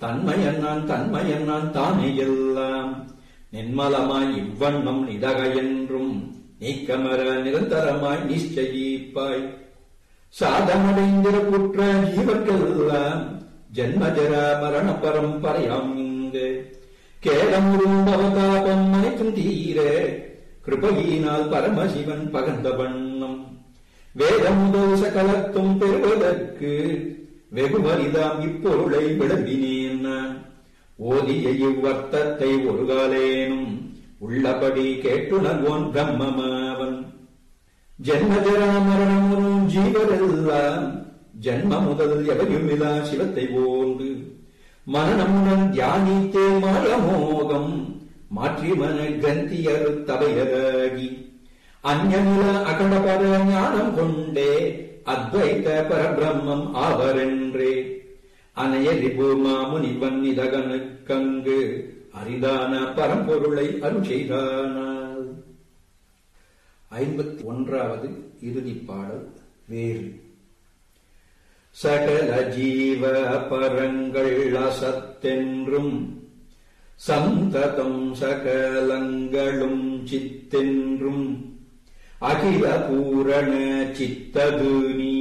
தன்மையன் நான் தன்மையன் நான் தானே எல்லாம் நின்மலமாய் இவ்வண்ணம் நிதக என்றும் நீக்கமர நிரந்தரமாய் நிச்சயிப்பாய் சாதமடைந்திர குற்ற ஜீவர்களெல்லாம் ஜன்மஜர மரண பரம்பரையாம் இங்கு கேடமுறும் அவதாபம் அனைத்தும் தீர கிருபையினால் பரமசிவன் பகர்ந்த வண்ணம் வேதமுதல் சகலத்தும் பெறுவதற்கு வெகுமரிதாம் இப்பொருளை விளம்பினேன் நான் ஓதிய இவ்வர்த்தத்தை ஒரு காலேனும் உள்ளபடி கேட்டுணர்வோன் பிரம்மமாவன் ஜென்மஜராமரணமுறும் ஜீவரெல்லாம் ஜன்ம முதல் எவையுமிலா சிவத்தை ஓந்து மனநமுடன் தியானித்தே மாயமோகம் மாற்றி மன கந்தியரு தவையராகி அந்நில அகண்டபர ஞானம் கொண்டே அத்வைத பரபிரம்மம் ஆவரென்றே அனைய ரிபூமா முனிவன் இதகனுக்கங்கு அரிதான பரம்பொருளை அருள் செய்தானால் ஐம்பத்தி ஒன்றாவது இறுதிப் பாடல் வேறு சகல ஜீவ பரங்கள் அசத்தென்றும் சந்ததம் சகலங்களும் சித்தென்றும் அகில பூரண சித்தது நீ